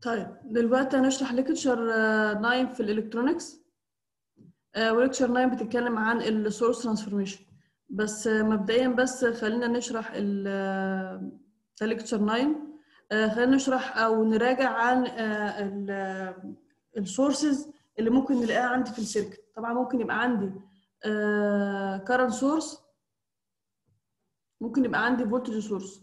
طيب دلوقتي هنشرح ليكتشر 9 في الالكترونكس وليكتشر 9 بتتكلم عن السورس ترانسفورميشن بس آه، مبدئيا بس خلينا نشرح ال ليكتشر 9 آه، خلينا نشرح او نراجع عن السورسز اللي ممكن نلاقيها عندي في السيركت طبعا ممكن يبقى عندي كارنت سورس ممكن يبقى عندي فولتج سورس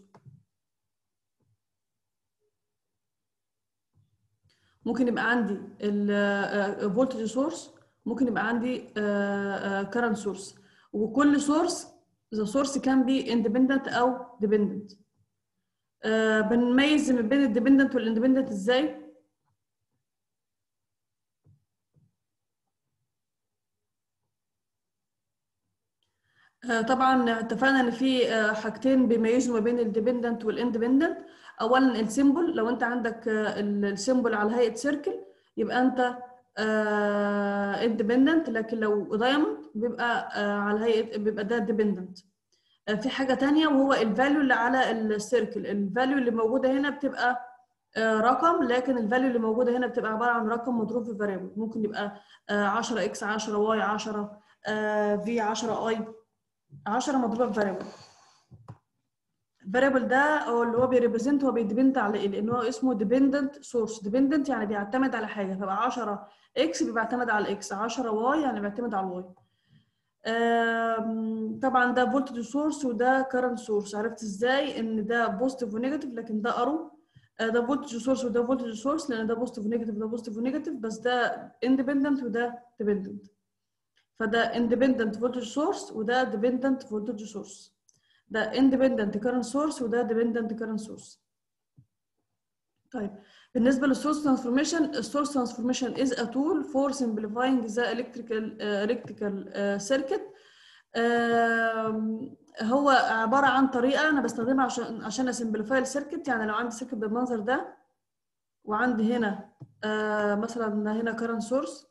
ممكن يبقى عندي الفولتج سورس ممكن يبقى عندي كارنت سورس وكل سورس the source can be independent او dependent آه بنميز ما بين الديبندنت والاندبندنت ازاي آه طبعا اتفقنا ان في آه حاجتين بيميزوا ما بين الديبندنت والاندبندنت اولا السيمبل لو انت عندك السيمبل على هيئه سيركل يبقى انت اندبندنت لكن لو دايموند بيبقى على هيئه بيبقى ده ديبندنت في حاجه تانية وهو الفاليو اللي على السيركل الفاليو اللي موجوده هنا بتبقى رقم لكن الفاليو اللي موجوده هنا بتبقى عباره عن رقم مضروب في فاريبل ممكن يبقى 10 اكس 10 واي 10 في 10 اي 10 مضروبه في فاريبل الفاريبل ده هو اللي هو بيريبريزنت هو بيديبند على ايه؟ لان هو اسمه ديبندنت سورس ديبندنت يعني بيعتمد على حاجه فبقى 10 اكس بيعتمد على الاكس 10 واي يعني بيعتمد على الواي طبعا ده فولتج سورس وده كارنت سورس عرفت ازاي ان ده بوزيتيف ونيجاتيف لكن ده ارو ده فولتج سورس وده فولتج سورس لان ده بوزيتيف ونيجاتيف وده بوزيتيف ونيجاتيف بس ده اندبندنت وده ديبندنت فده اندبندنت فولتج سورس وده ديبندنت فولتج سورس ده independent current source وده dependent current source. طيب بالنسبة للسورس ترانسفورميشن السورس ترانسفورميشن is a tool for simplifying the electrical uh, electrical uh, circuit uh, هو عبارة عن طريقة أنا بستخدمها عشان عشان أسمبليفاي السيركت يعني لو عندي سيركت بالمنظر ده وعندي هنا uh, مثلا هنا current source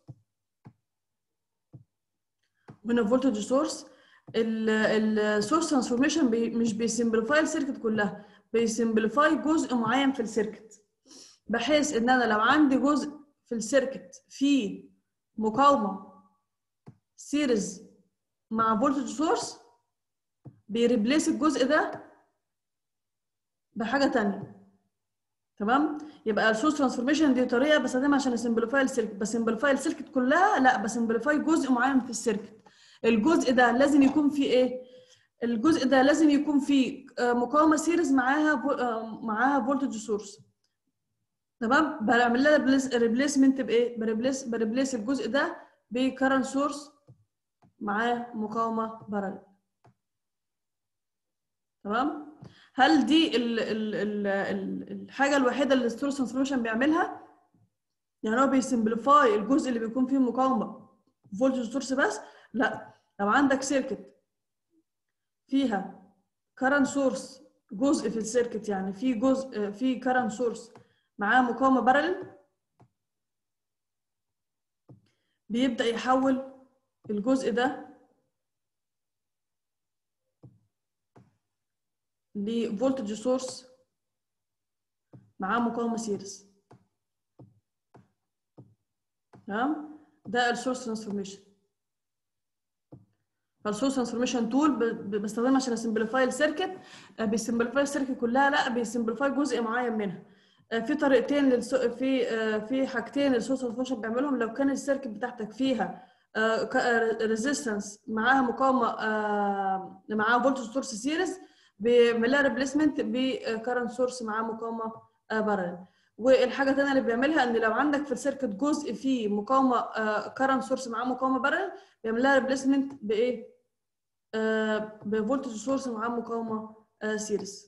وهنا voltage source السورس ترانسفورميشن بي مش بيسمبليفاي السيركت كلها بيسمبليفاي جزء معين في السيركت بحيث ان انا لو عندي جزء في السيركت فيه مقاومه سيريز مع فولتج سورس بيريبليس الجزء ده بحاجه تانية تمام يبقى السورس ترانسفورميشن دي طريقه بستخدمها عشان اسمبليفاي السيركت بسمبليفاي السيركت كلها لا بسمبليفاي جزء معين في السيركت الجزء ده لازم يكون فيه ايه الجزء ده لازم يكون فيه مقاومه سيريز معاها معاها فولتج سورس تمام بعمل لها ريبليسمنت بايه بريبليس بريبليس الجزء ده بكرنت سورس معاه مقاومه بارل تمام هل دي ال ال ال ال الحاجه الوحيده اللي السورس ترانسفورميشن بيعملها يعني هو بيسمبليفاي الجزء اللي بيكون فيه مقاومه فولتج سورس بس لا لو عندك سيركت فيها current source جزء في السيركت يعني في جزء في current source معاه مقاومه بارل بيبدا يحول الجزء ده لفولتج سورس معاه مقاومه سيريز تمام ده السورس ترانسفورميشن فالسورس ترانسفورميشن تول بستخدمها عشان اسمبليفاي السيركت بيسمبليفاي السيركت كلها لا بيسمبليفاي جزء معين منها في طريقتين للسو... في في حاجتين السورس ترانسفورميشن بيعملهم لو كان السيركت بتاعتك فيها ريزيستنس معاها مقاومه معاها فولتج سورس سيريز بيعمل لها ريبليسمنت بكرنت سورس معاه مقاومه بارل والحاجه الثانيه اللي بيعملها ان لو عندك في السيركت جزء فيه مقاومه كرنت سورس معاه مقاومه بارل بيعمل لها ريبليسمنت بايه بفولتج سورس معاه مقاومه سيريز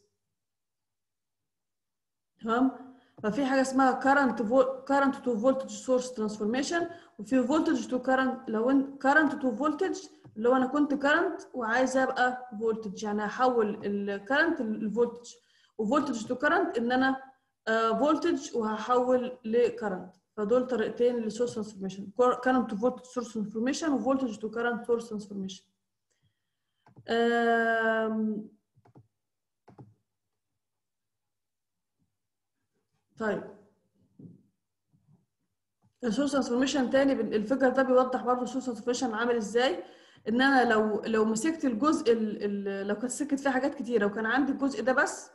تمام ففي حاجه اسمها current current to voltage source transformation وفي voltage to current لو انت current to voltage اللي هو انا كنت current وعايزه ابقى voltage يعني احول الكرنت للفولتج وفولتج تو current ان انا فولتج وهحول لكرنت فدول طريقتين للسورس ترانسفورميشن current to voltage source transformation وفولتج to current source transformation طيب السورس ترانسفورميشن تاني بال- الفكره ده بيوضح برضه السورس ترانسفورميشن عامل ازاي ان انا لو لو مسكت الجزء ال ال لو كانت سكت فيه حاجات كتيره وكان عندي الجزء ده بس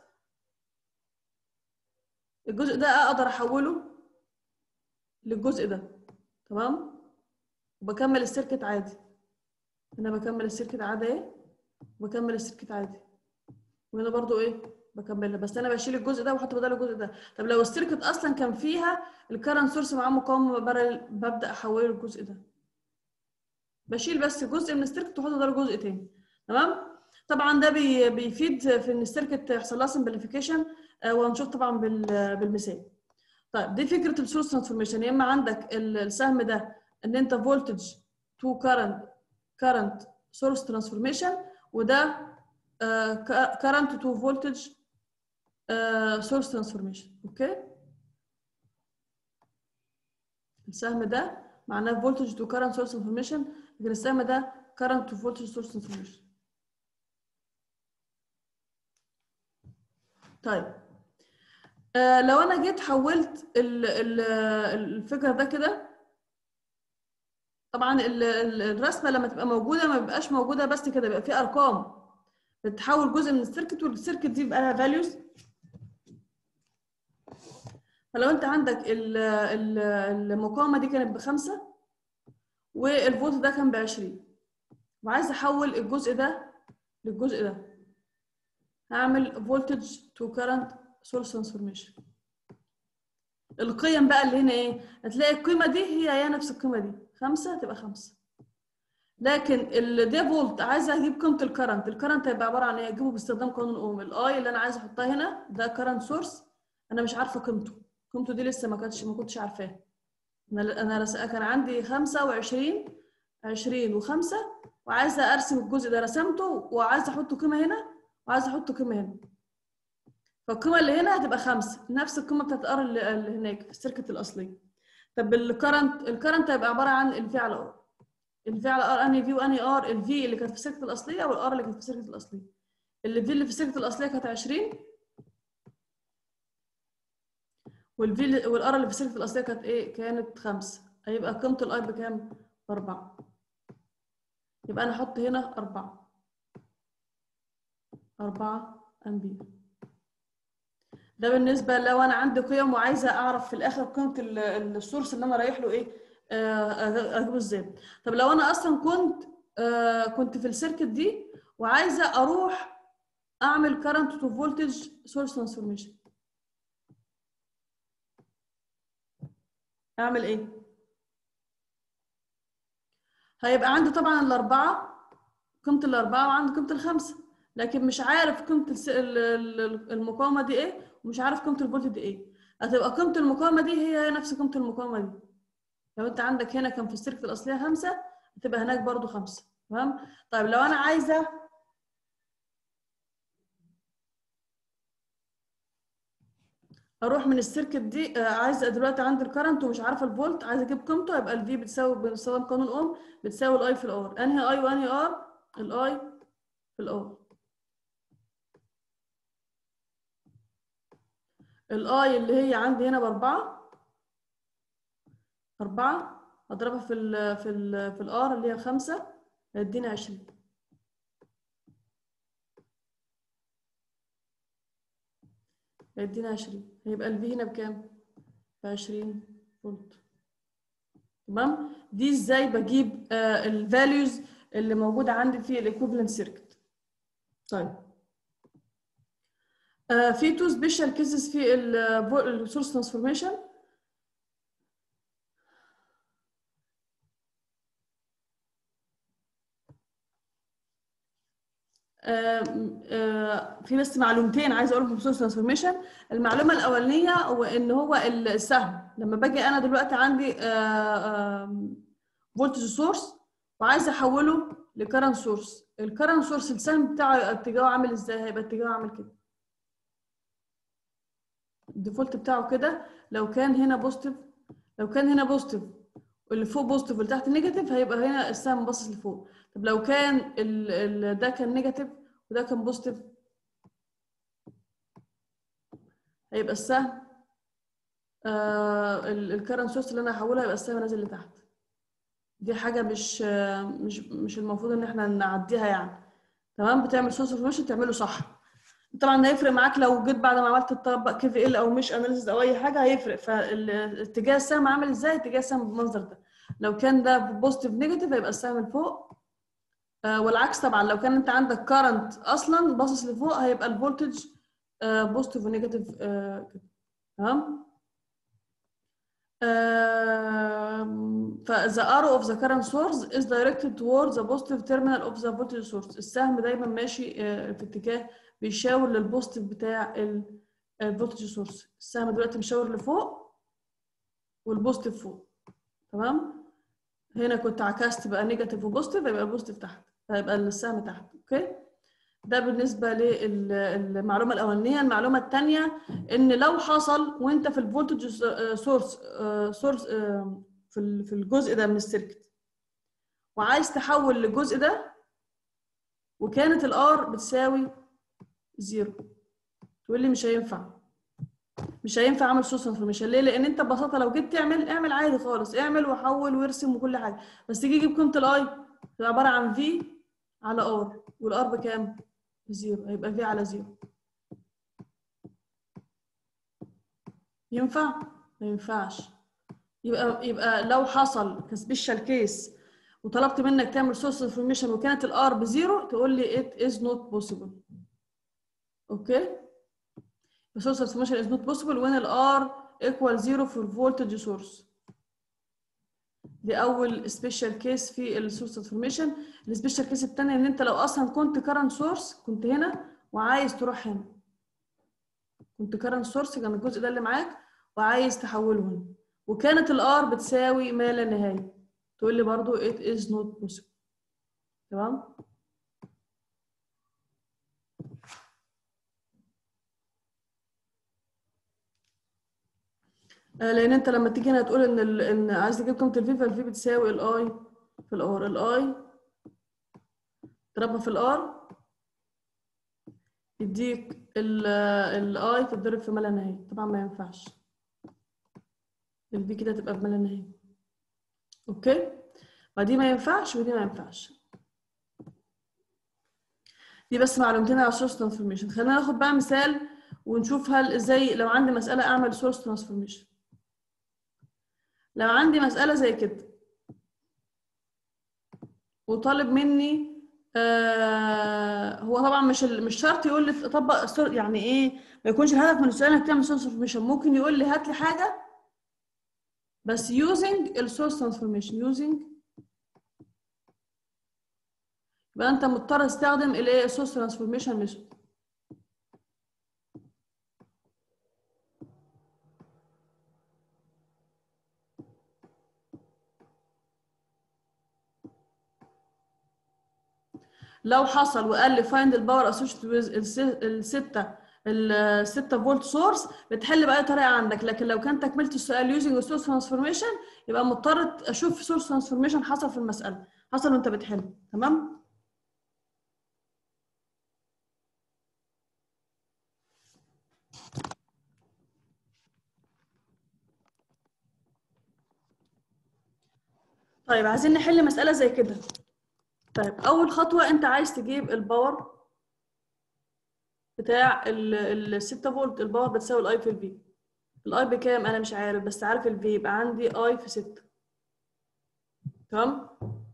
الجزء ده اقدر احوله للجزء ده تمام وبكمل السيركت عادي هنا بكمل السيركت عادي ايه وبكمل السيركت عادي وهنا برضو ايه بكملها بس انا بشيل الجزء ده واحط بداله الجزء ده طب لو السيركت اصلا كان فيها الكرنت سورس معاه مقاومه بارل ببدا احوله للجزء ده بشيل بس جزء من السيركت واحط بداله جزء تاني تمام طبعا ده بي بيفيد في ان السيركت يحصل لها سمبليفيكيشن وهنشوف طبعا بال- بالمثال طيب دي فكره السورس ترانسفورميشن يا اما عندك ال- السهم ده ان انت فولتج تو كارنت كارنت سورس ترانسفورميشن وده كارنت تو فولتج سورس ترانسفورميشن اوكي السهم ده معناه فولتج تو كارنت سورس ترانسفورميشن لكن السهم ده كارنت تو فولتج سورس ترانسفورميشن طيب آه لو انا جيت حولت ال ال الفكره ده كده طبعا ال- ال- الرسمه لما تبقى موجوده ما بيبقاش موجوده بس كده بيبقى في ارقام بتحول جزء من السيركت والسيركت دي بيبقى لها فاليوز فلو انت عندك ال- ال- المقاومه دي كانت بخمسه والفولت ده كان ب 20 وعايز احول الجزء ده للجزء ده هعمل فولتج تو كارنت سورس ترانسفورميشن القيم بقى اللي هنا ايه هتلاقي القيمه دي هي هي نفس القيمه دي خمسة تبقى خمسة لكن الدي فولت عايزه اجيب قيمه الكرنت الكرنت هيبقى عباره عن ايه اجيبه باستخدام قانون اوم الاي اللي انا عايزه احطها هنا ده كرنت سورس انا مش عارفه قيمته قيمته دي لسه ما كانتش ما كنتش عارفاها انا انا رس- كان عندي 25 20 و5 وعايزه ارسم الجزء ده رسمته وعايزه احط قيمه هنا وعايزه احط قيمه هنا فالقيمه اللي هنا هتبقى خمسة نفس القيمه بتاعت ار اللي اللي هناك في السيركت الاصلي طب الكرنت الكرنت هيبقى عباره عن الفي على ار الفي على ار انهي في وانهي ار الفي اللي كانت في السيركت الاصليه والار اللي كانت في السيركت الاصليه اللي في اللي في السيركت الاصليه كانت 20 والفي والار اللي في السيركت الاصليه كانت ايه كانت 5 هيبقى قيمه الاي بكام 4 يبقى انا احط هنا 4 4 امبير ده بالنسبه لو انا عندي قيم وعايزه اعرف في الاخر قيمه ال- السورس اللي انا رايح له ايه آه، اجيبه ازاي طب لو انا اصلا كنت آه، كنت في السيركت دي وعايزه اروح اعمل current to voltage source transformation اعمل ايه هيبقى عندي طبعا الاربعه قيمه الاربعه وعندي قيمه الخمسه لكن مش عارف قيمه الس- ال- ال- المقاومه دي ايه ومش عارف قيمه الفولت دي ايه هتبقى قيمه المقاومه دي هي هي نفس قيمه المقاومه دي لو انت عندك هنا كان في السيركت الاصليه خمسة هتبقى هناك برضو خمسة تمام طيب لو انا عايزه اروح من السيركت دي آه، عايزه دلوقتي عندي الكرنت ومش عارفه الفولت عايزه اجيب قيمته يبقى الفي بتساوي باستخدام قانون اوم بتساوي الاي في الار انهي اي وانهي ار الاي في الار الاي اللي هي عندي هنا باربعة أربعة أضربها في ال في ال في الار اللي هي خمسة هيديني عشرين هيدينا عشرين هيبقى الفي هنا بكام؟ بعشرين فولت تمام؟ دي ازاي بجيب آه الفاليوز اللي موجودة عندي في الايكوفالنت سيركت طيب آه في تو سبيشال كيسز في السورس ترانسفورميشن في بس معلومتين عايزه اقولهم في السورس ترانسفورميشن المعلومه الاولانيه هو ان هو السهم لما باجي انا دلوقتي عندي فولتج سورس وعايزه احوله لكرنت سورس الكرنت سورس السهم بتاعه اتجاهه عامل ازاي هيبقى اتجاهه عامل كده الديفولت بتاعه كده لو كان هنا بوزيتيف لو كان هنا بوزيتيف واللي فوق بوزيتيف واللي تحت نيجاتيف هيبقى هنا السهم باصص لفوق طب لو كان ال ال ده كان نيجاتيف وده كان بوزيتيف هيبقى السهم الكرنت سورس اللي انا هحولها يبقى السهم نازل لتحت دي حاجه مش آه، مش مش المفروض ان احنا نعديها يعني تمام بتعمل سورس انفورميشن تعمله صح طبعا هيفرق معاك لو جيت بعد ما عملت تطبق كي في ال او مش اناليسيس او اي حاجه هيفرق فالاتجاه السهم عامل ازاي اتجاه السهم بالمنظر ده لو كان ده بوزيتيف نيجاتيف هيبقى السهم لفوق آه، والعكس طبعا لو كان انت عندك كارنت اصلا باصص لفوق هيبقى الفولتج بوزيتيف ونيجاتيف تمام ف the arrow of the current source is directed towards the positive terminal of the voltage source السهم دايما ماشي آه، في اتجاه بيشاور للبوزيتيف بتاع الفولتج سورس السهم دلوقتي بيشاور لفوق والبوزيتيف فوق تمام هنا كنت عكست بقى نيجاتيف وبوزيتيف يبقى البوزيتيف تحت فيبقى السهم تحت اوكي ده بالنسبه للمعلومه الاولانيه المعلومه الثانيه ان لو حصل وانت في الفولتج سورس سورس في ال- في الجزء ده من السيركت وعايز تحول للجزء ده وكانت الار بتساوي زيرو تقول لي مش هينفع مش هينفع اعمل سورس انفورميشن ليه لان انت ببساطه لو جيت تعمل اعمل عادي خالص اعمل وحول وارسم وكل حاجه بس تيجي تجيب قيمه الاي تبقى عباره عن في على ار والار بكام بزيرو هيبقى في على زيرو ينفع ما ينفعش يبقى يبقى لو حصل كسبيشال كيس وطلبت منك تعمل سورس انفورميشن وكانت الار بزيرو تقول لي it is not possible اوكي source transformation is not possible when ال R equal zero for voltage source دي أول سبيشال كيس في السورس ترانسفورميشن السبيشال كيس التانية إن أنت لو أصلا كنت كارنت سورس كنت هنا وعايز تروح هنا كنت كارنت سورس كان الجزء ده اللي معاك وعايز تحوله هنا وكانت الار بتساوي ما لا نهاية تقول لي برضو it is not possible تمام آه، لان انت لما تيجي هنا تقول ان ال... ان عايز تجيب قيمه الفي فالفي بتساوي الاي في الار الاي تضربها في الار يديك الاي تتضرب في ما لا نهايه طبعا ما ينفعش الفي كده تبقى بما لا نهايه اوكي فدي ما ينفعش ودي ما ينفعش دي بس معلومتين على السورس ترانسفورميشن خلينا ناخد بقى مثال ونشوف هل ازاي لو عندي مساله اعمل سورس ترانسفورميشن لو عندي مسألة زي كده وطالب مني آه هو طبعا مش ال- مش شرط يقول لي اطبق السور- يعني ايه ما يكونش الهدف من السؤال انك تعمل سورس ترانسفورميشن ممكن يقول لي هات لي حاجه بس using السورس ترانسفورميشن using يبقى انت مضطر تستخدم الايه السورس ترانسفورميشن ميثود لو حصل وقال لي find الباور associated with الس- الستة الستة فولت سورس بتحل بأي طريقة عندك لكن لو كان تكملت السؤال using السورس ترانسفورميشن يبقى مضطر اشوف سورس ترانسفورميشن حصل في المسألة حصل وانت بتحل تمام طيب عايزين نحل مسألة زي كده طيب أول خطوة أنت عايز تجيب الباور بتاع ال 6 فولت الباور بتساوي الاي في الفي الاي بكام انا مش عارف بس عارف الفي يبقى عندي اي في 6 تمام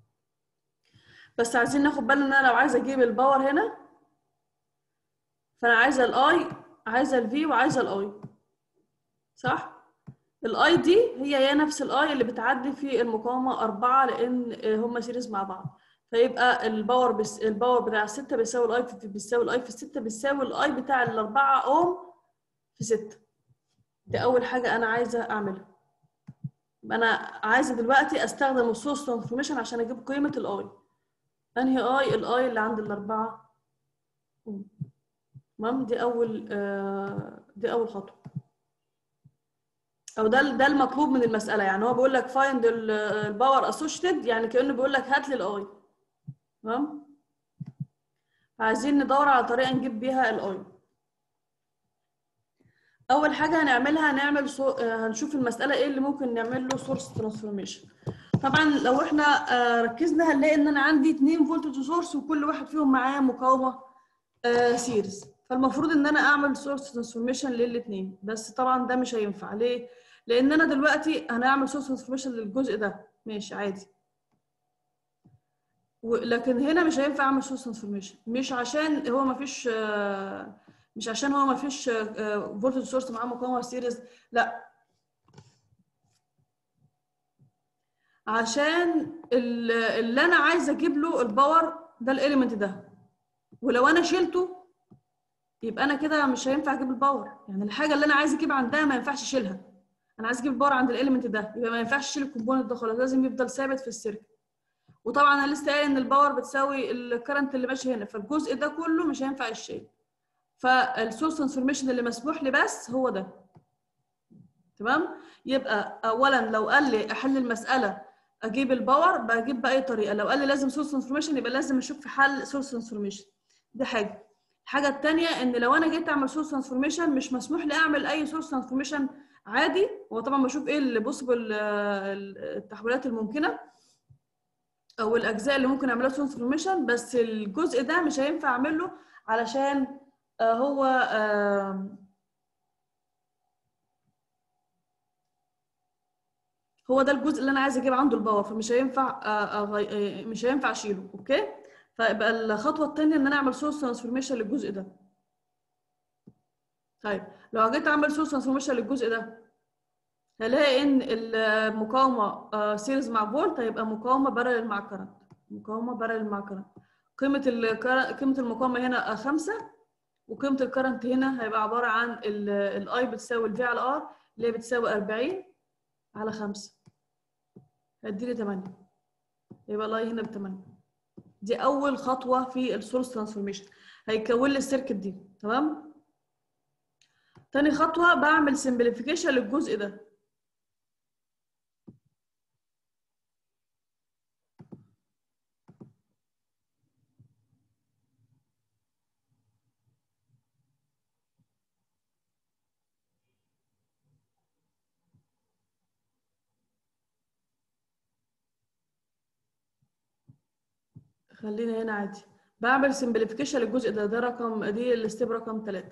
بس عايزين ناخد بالنا ان انا لو عايزه اجيب الباور هنا فانا عايزه الاي عايزه الفي وعايزه الاي صح الاي دي هي هي نفس الاي اللي بتعدي في المقاومه 4 لان هما سيريز مع بعض فيبقى الباور بس الباور بتاع الستة بيساوي الاي في بيساوي الاي في الستة بيساوي الاي بتاع الأربعة اوم في ستة دي أول حاجة أنا عايزة أعملها يبقى أنا عايزة دلوقتي أستخدم السورس ترانسفورميشن عشان أجيب قيمة الأي أنهي أي الأي اللي عند الأربعة أوم تمام دي أول آه دي أول خطوة أو ده ده المطلوب من المسألة يعني هو بيقول لك فايند الباور اسوشيتد يعني كأنه بيقول لك هات لي الأي تمام عايزين ندور على طريقة نجيب بيها الاي اول حاجه هنعملها هنعمل سو... آه، هنشوف المساله ايه اللي ممكن نعمل له سورس ترانسفورميشن طبعا لو احنا آه، ركزنا هنلاقي ان انا عندي اتنين فولتج سورس وكل واحد فيهم معاه مقاومه سيريز فالمفروض ان انا اعمل سورس ترانسفورميشن للاثنين بس طبعا ده مش هينفع ليه لان انا دلوقتي هنعمل سورس ترانسفورميشن للجزء ده ماشي عادي و- لكن هنا مش هينفع اعمل سورس ترانسفورميشن مش عشان هو ما فيش مش عشان هو ما فيش فولتج سورس معاه مقاومه سيريز لا عشان ال- اللي انا عايزه اجيب له الباور ده الاليمنت ده ولو انا شلته يبقى انا كده مش هينفع اجيب الباور يعني الحاجه اللي انا عايز اجيب عندها ما ينفعش اشيلها انا عايز اجيب الباور عند الاليمنت ده يبقى ما ينفعش اشيل الكومبوننت ده خالص لازم يفضل ثابت في السيركت وطبعا انا لسه قايل ان الباور بتساوي الكرنت اللي ماشي هنا فالجزء ده كله مش هينفع يشيل فالسورس ترانسفورميشن اللي مسموح لي بس هو ده تمام يبقى اولا لو قال لي احل المساله اجيب الباور بجيب باي طريقه لو قال لي لازم سورس ترانسفورميشن يبقى لازم اشوف في حل سورس ترانسفورميشن دي حاجه الحاجه الثانيه ان لو انا جيت اعمل سورس ترانسفورميشن مش مسموح لي اعمل اي سورس ترانسفورميشن عادي هو طبعا بشوف ايه اللي بوسبل التحويلات الممكنه او الاجزاء اللي ممكن اعملها سورس ترانسفورميشن بس الجزء ده مش هينفع اعمله علشان آه، هو آه، هو ده الجزء اللي انا عايزه اجيب عنده الباور فمش هينفع آه، أغي- آه، مش هينفع اشيله اوكي فيبقى الخطوه الثانيه ان انا اعمل سورس ترانسفورميشن للجزء ده طيب لو جيت اعمل سورس ترانسفورميشن للجزء ده هلاقي ان المقاومه سيريز مع فولت هيبقى مقاومه بارل مع كرنت مقاومه بارل مع كرنت قيمه الكر- قيمه المقاومه هنا 5 وقيمه الكرنت هنا هيبقى عباره عن الاي بتساوي الفي على ار اللي هي بتساوي 40 على 5 هيديلي 8 يبقى الاي هنا ب 8 دي اول خطوه في السورس ترانسفورميشن هيكون لي السيركت دي تمام تاني خطوه بعمل سمبليفيكيشن للجزء ده خلينا هنا عادي بعمل سمبليفيكيشن للجزء ده ده رقم دي الستيب رقم 3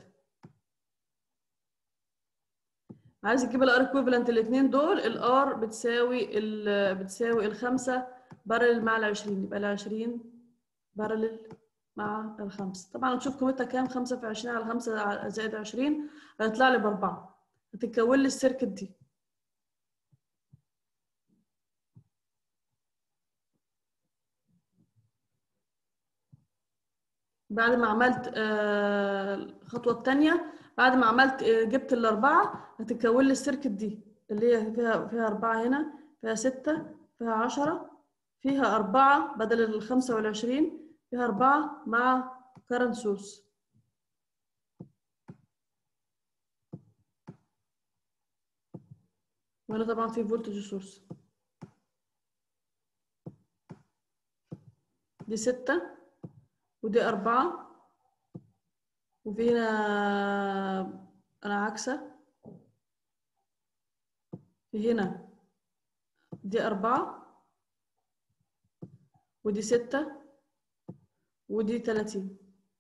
عايز اجيب الار ايكويفالنت الاثنين دول الار بتساوي ال بتساوي الخمسة بارل مع ال 20 يبقى ال 20 بارل مع الخمسة طبعا نشوف قيمتها كام 5 في 20 على 5 زائد 20 هيطلع لي باربعة هتتكون لي السيركت دي بعد ما عملت آه، الخطوة الثانية بعد ما عملت آه، جبت الأربعة هتتكون لي السيركت دي اللي هي فيها فيها أربعة هنا فيها ستة فيها عشرة فيها أربعة بدل الخمسة والعشرين فيها أربعة مع current source وهنا طبعا في voltage source دي ستة ودي أربعة وفي هنا أنا عكسة في هنا دي أربعة ودي ستة ودي تلاتين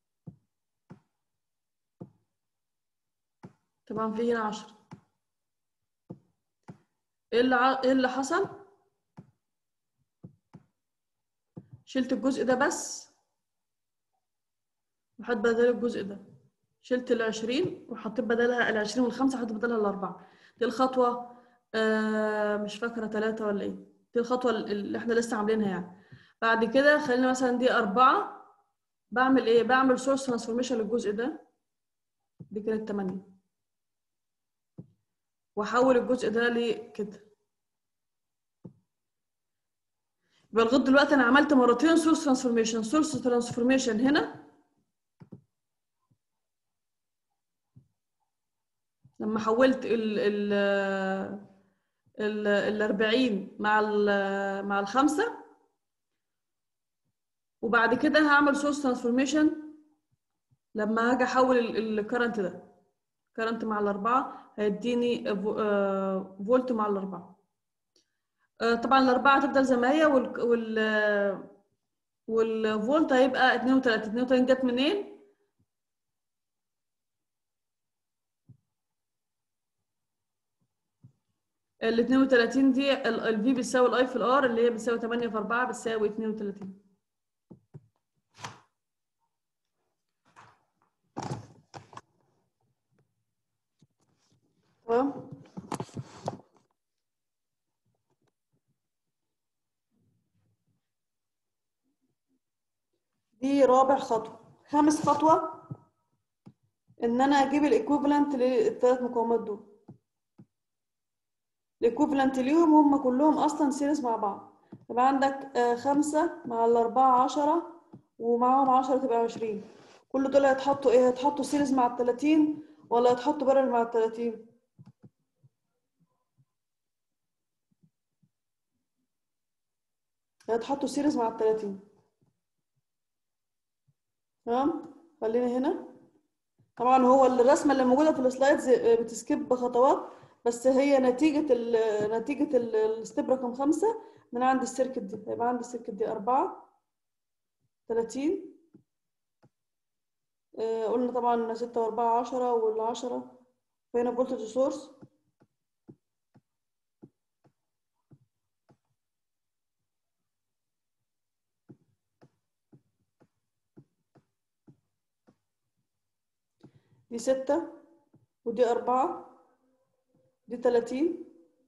طبعا في هنا عشرة ايه اللي ع- ايه اللي حصل شلت الجزء ده بس وحط بدل الجزء ده شلت العشرين وحطيت بدلها العشرين والخمسة حطيت بدلها الأربعة دي الخطوة آه مش فاكرة ثلاثة ولا ايه دي الخطوة اللي احنا لسه عاملينها يعني بعد كده خلينا مثلا دي أربعة بعمل ايه بعمل سورس ترانسفورميشن للجزء ده دي كانت تمانية واحول الجزء ده لكده يبقى لغايه دلوقتي انا عملت مرتين سورس ترانسفورميشن سورس ترانسفورميشن هنا لما حولت ال ال ال ال 40 مع ال مع الخمسه وبعد كده هعمل سورس ترانسفورميشن لما هاجي احول الكرنت ده كرنت مع الأربعة هيديني فو- آه، فولت مع الأربعة آه، طبعا الأربعة هتفضل زي ما هي وال وال آه، والفولت هيبقى 32 32 جت منين؟ ال 32 دي ال في بتساوي الاي في الار اللي هي بتساوي 8 في 4 بتساوي 32 تمام دي رابع خطوة خامس خطوة ان انا اجيب الايكوفالنت للثلاث مقاومات دول الايكوفالنت ليهم هم كلهم اصلا سيريز مع بعض يبقى عندك آه، خمسة مع الأربعة عشرة ومعاهم عشرة تبقى عشرين كل دول هيتحطوا ايه هيتحطوا سيريز مع التلاتين ولا هيتحطوا بارل مع التلاتين هيتحطوا سيريز مع التلاتين تمام خلينا هنا طبعا هو الرسمه اللي موجوده في السلايدز بتسكيب خطوات بس هي نتيجه ال نتيجه ال- الستيب رقم خمسة ان انا عندي السيركت دي هيبقى عندي السيركت دي أربعة تلاتين آه، قلنا طبعا ستة وأربعة عشرة والعشرة فهنا فولتج سورس دي ستة ودي أربعة دي تلاتين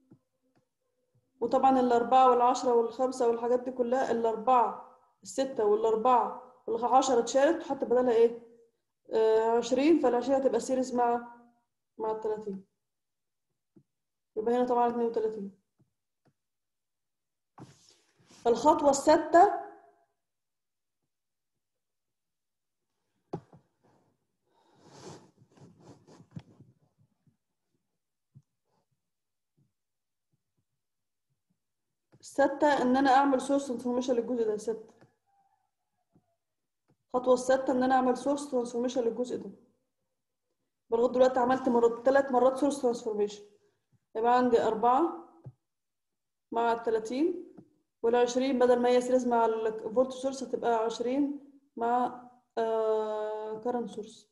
وطبعا الأربعة والعشرة والخمسة والحاجات دي كلها الأربعة الستة والأربعة والعشرة اتشالت وحط بدلها إيه؟ آه عشرين فالعشرين هتبقى سيريز مع مع التلاتين يبقى هنا طبعا اتنين وتلاتين الخطوة السادسة الستة إن أنا أعمل سورس ترانسفورميشن للجزء ده ستة الخطوة السادسة إن أنا أعمل سورس ترانسفورميشن للجزء ده لغاية دلوقتي عملت مرات ثلاث مرات سورس ترانسفورميشن يبقى عندي أربعة مع التلاتين والعشرين بدل ما هي سيريز مع الفولت سورس هتبقى عشرين مع كارنت سورس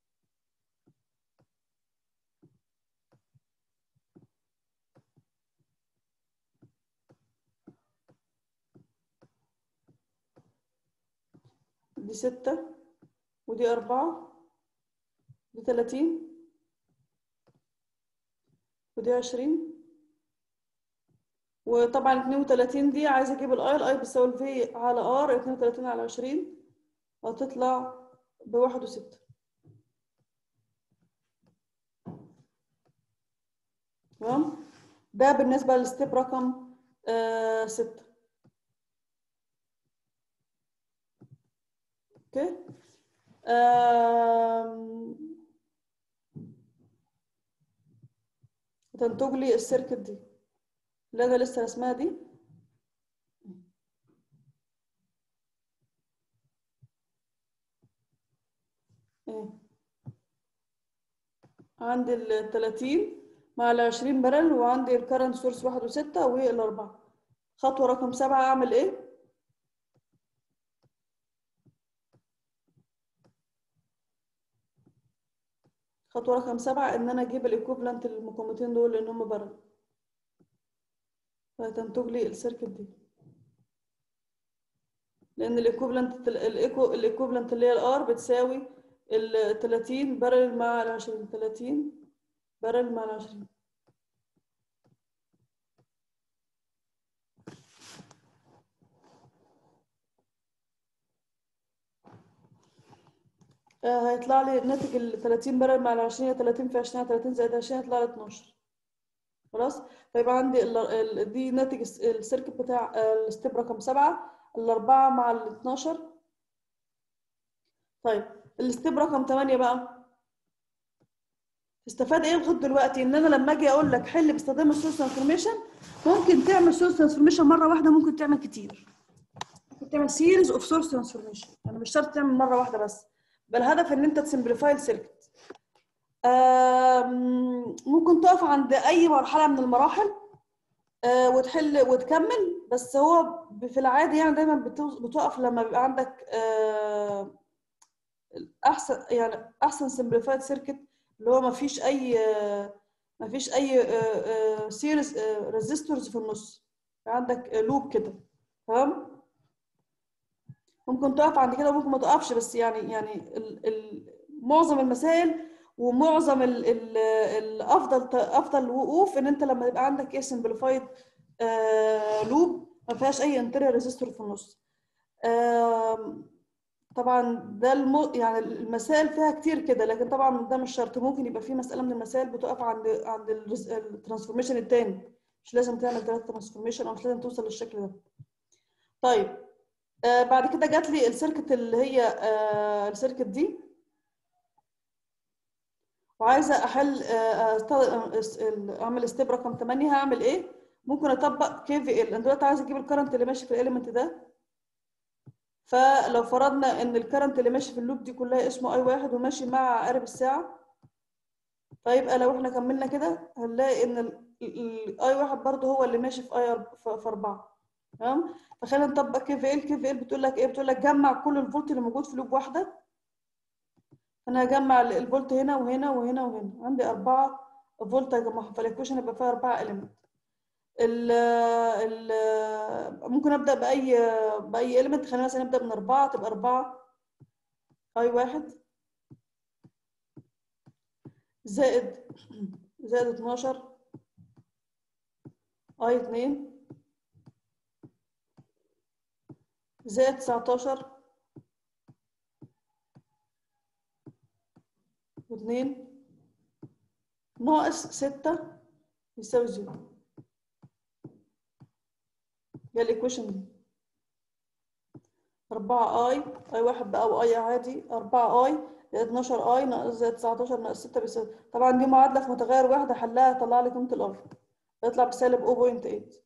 دي ستة ودي أربعة دي تلاتين ودي عشرين وطبعا اتنين وتلاتين دي عايزة أجيب الأي الأي بتساوي الفي على ار اتنين وتلاتين على عشرين هتطلع بواحد وستة تمام ده بالنسبة للستيب رقم آه ستة اوكي آم، تنتج لي السيركت دي اللي انا لسه رسمها دي ايه عندي ال 30 مع ال 20 برل وعندي الكرنت سورس واحد وستة والأربعة خطوة رقم سبعة أعمل إيه؟ خطوة رقم سبعة إن أنا أجيب الإيكوفلنت للمقاومتين دول لأن هم برل فهتنتج لي السيركت دي لأن الإيكوفلنت الإيكو الإيكوفلنت اللي هي الآر بتساوي ال 30 برل مع ال 20 30 برل مع ال 20 آه، هيطلع لي ناتج ال 30 برل مع ال 20 30 في 20 30 زائد 20 هيطلع لي 12 خلاص فيبقى عندي ال- ال- دي ناتج الس- السيركت بتاع آه، الستيب رقم 7 الأربعة مع ال 12 طيب الستيب رقم 8 بقى استفاد ايه لغايه دلوقتي ان انا لما اجي اقول لك حل باستخدام السورس ترانسفورميشن ممكن تعمل سورس ترانسفورميشن مره واحده ممكن تعمل كتير ممكن تعمل سيريز اوف سورس ترانسفورميشن يعني مش شرط تعمل مره واحده بس بل الهدف ان انت تسمبليفاي السيركت آم، ممكن تقف عند اي مرحله من المراحل آه، وتحل وتكمل بس هو ب- في العادي يعني دايما بتوز- بتقف لما بيبقى عندك آه، احسن يعني احسن سمبليفايد سيركت اللي هو ما فيش اي ما فيش اي سيريس ريزيستورز في النص عندك لوب كده تمام ممكن تقف عند كده وممكن ما تقفش بس يعني يعني ال ال معظم المسائل ومعظم ال ال الافضل افضل وقوف ان انت لما يبقى عندك ايه سمبليفايد لوب ما فيهاش اي انتريال ريزيستور في النص آم، طبعا ده المو... يعني المسائل فيها كتير كده لكن طبعا ده مش شرط ممكن يبقى في مسألة من المسائل بتقف عند عند الترانسفورميشن التاني مش لازم تعمل ثلاثة ترانسفورميشن او مش لازم توصل للشكل ده طيب آه بعد كده جات لي السيركت اللي هي آه السيركت دي وعايزه احل آه أستخدم- أس- اعمل ستيب رقم 8 هعمل ايه ممكن اطبق كي في ال انا دلوقتي عايزه اجيب الكرنت اللي ماشي في الاليمنت ده فلو فرضنا ان الكرنت اللي ماشي في اللوب دي كلها اسمه اي واحد وماشي مع عقارب الساعه فيبقى لو احنا كملنا كده هنلاقي ان الاي واحد برضه هو اللي ماشي في اي في اربعه تمام فخلينا نطبق كي في ال كي في ال بتقول لك ايه بتقول لك جمع كل الفولت اللي موجود في لوب واحده انا هجمع ال- الفولت هنا وهنا وهنا وهنا عندي اربعه فولت هجمعهم فالايكويشن يبقى فيها اربعه اليمنت ال ال ممكن ابدا باي باي اليمنت خلينا مثلا نبدا من اربعه تبقى اربعه اي واحد زائد زائد 12 اي 2 زائد 19 واثنين ناقص ستة يساوي زيرو هي الايكويشن دي أربعة اي اي واحد بقى واي عادي أربعة اي زائد 12 اي ناقص زائد 19 ناقص 6 بيساوي طبعا دي معادلة في متغير واحد حلها طلع لي قيمة الاي يطلع بسالب 0.8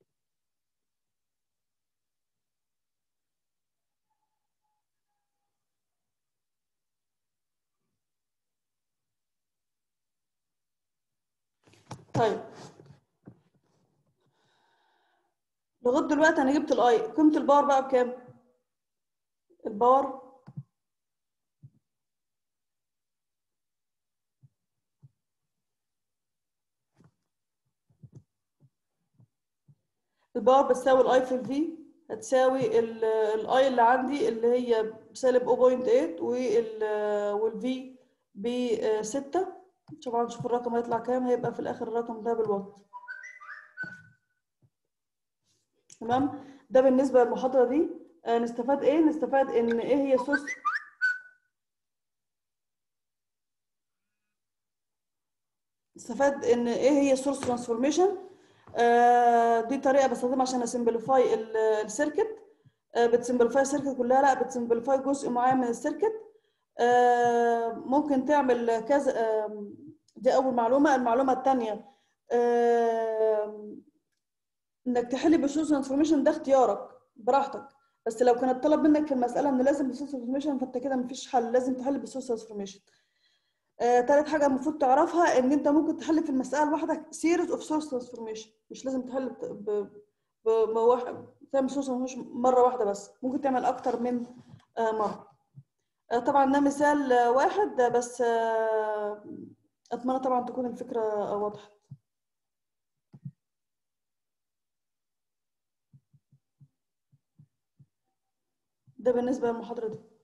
طيب لغايه دلوقتي انا جبت الاي قيمه الباور بقى بكام الباور الباور بتساوي الاي في الفي هتساوي الاي اللي عندي اللي هي بسالب 0.8 وال والفي ب 6 طبعا نشوف الرقم هيطلع كام هيبقى في الاخر الرقم ده بالوات تمام ده بالنسبه للمحاضره دي آه، نستفاد ايه نستفاد ان ايه هي سورس نستفاد ان ايه هي سورس ترانسفورميشن دي طريقه بستخدمها عشان اسمبليفاي السيركت بتسمبليفاي السيركت كلها لا بتسمبليفاي جزء معين من السيركت آه، ممكن تعمل كذا آه، دي اول معلومه المعلومه الثانيه انك تحل بالسورس ترانسفورميشن ده اختيارك براحتك بس لو كان الطلب منك في المساله ان لازم بالسورس ترانسفورميشن فانت كده مفيش حل لازم تحل بالسورس ترانسفورميشن آه، تالت حاجه المفروض تعرفها ان انت ممكن تحل في المساله لوحدك سيريز اوف سورس ترانسفورميشن مش لازم تحل ب ب ب- بواحد تعمل سورس ترانسفورميشن مره واحده بس ممكن تعمل اكتر من آه، مره آه، طبعا ده مثال آه، واحد آه، بس آه، اتمنى طبعا تكون الفكره آه، وضحت ده بالنسبه للمحاضره دي